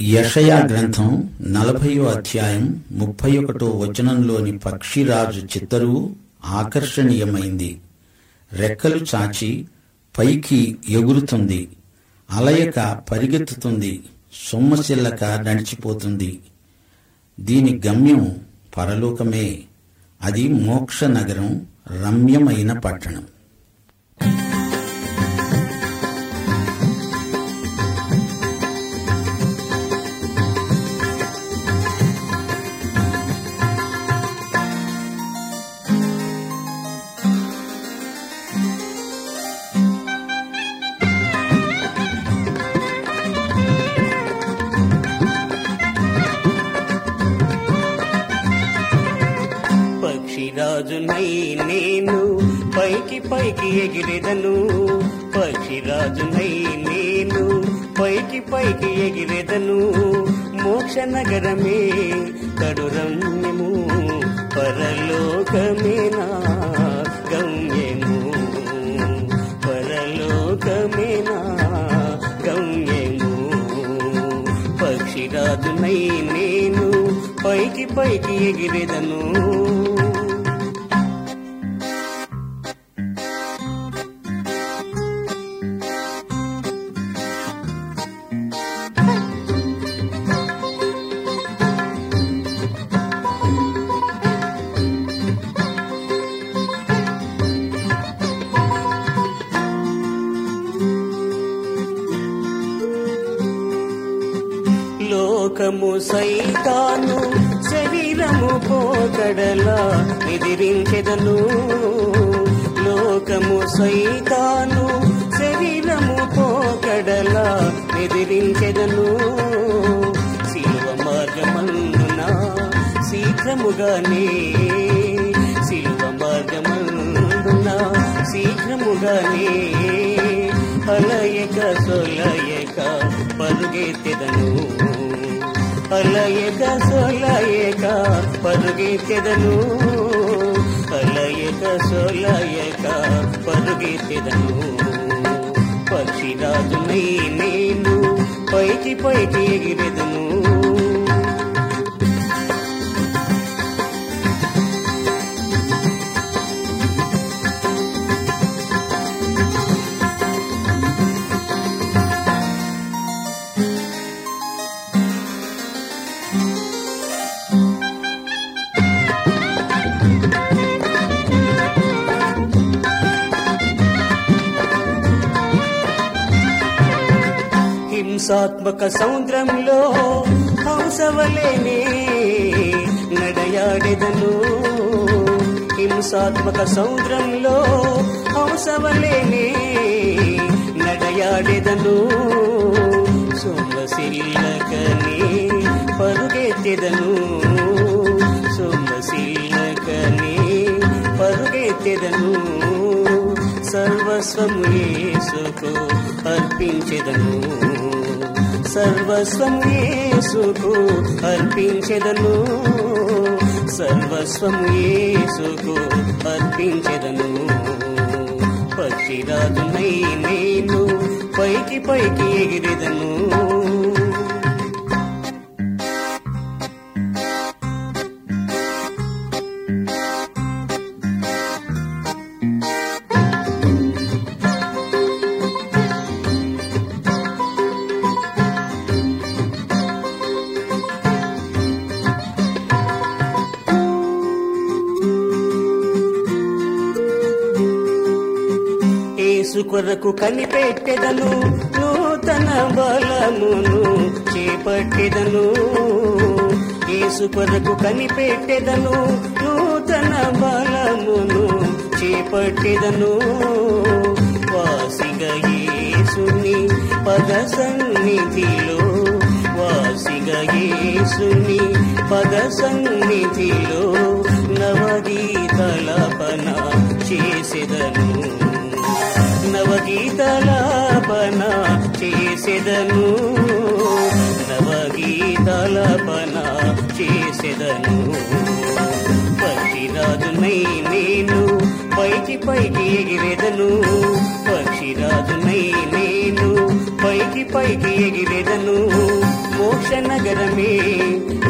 యషయా గ్రంథం నలభయో అధ్యాయం ముప్పై ఒకటో వచనంలోని పక్షిరాజు చిత్తరువు ఆకర్షణీయమైంది రెక్కలు చాచి పైకి ఎగురుతుంది అలయక పరిగెత్తుతుంది సొమ్మసిల్లక నడిచిపోతుంది దీని గమ్యం పరలోకమే అది మోక్ష నగరం రమ్యమైన పట్టణం పక్షిరాజునై నేను పైకి పైకి ఎగిరెదను పక్షిరాజునై నేను పైకి పైకి ఎగిరెదను మోక్ష నగరమే కడురమ్యము పరలోకమే నా గమ్యము పరలోకమే నా గమ్యము పక్షిరాజునై నేను పైకి పైకి ఎగిరెదను లోకము సైతాను శరీరము పోకడలా ఎదిరించెదను లోకము సైతాను శరీరము పోకడలా ఎదిరించెదను శిలువ మార్గమందున శీఘ్రముగానే శిలువ మార్గమందున శీఘ్రముగానే అలయక సొలయక పరుగెత్తెదను అలయక సొలయక పరుగెత్తెదను అలయక సొలయక పరుగెత్తెదను పక్షిరాజునై నేను పైకి పైకి ఎగిరెదను హింసాత్మక సముద్రంలో హంసవలేనే నడయాడెదను హింసాత్మక సముద్రంలో హంసవలేనే నడయాడెదను సొమ్మసిల్లకనే పరుగెత్తెదను సొమ్మసిల్లకనే పరుగెత్తెదను సర్వస్వము యేసుకు అర్పించెదను సర్వస్వం యేసుకు అర్పించెదను సర్వస్వము యేసుకు అర్పించెదను పక్షిరాజునై నేను పైకి పైకి ఎగిరెదను యేసు కొరకు కనిపెట్టెదను నూతన బలమును చేపట్టెదను యేసు కొరకు కనిపెట్టెదను నూతన బలమును చేపట్టెదను వాసిగా యేసుని పద సన్నిధిలో వాసిగా యేసుని పద సన్నిధిలో నవగీతలపన చేసెదను నవగీతలాపన చేసెదను నవగీతలాపన చేసెదను పక్షిరాజునై నేను పైకి పైకి ఎగిరెదను పక్షిరాజునై నేను పైకి పైకి ఎగిరెదను మోక్ష రాజనగరమే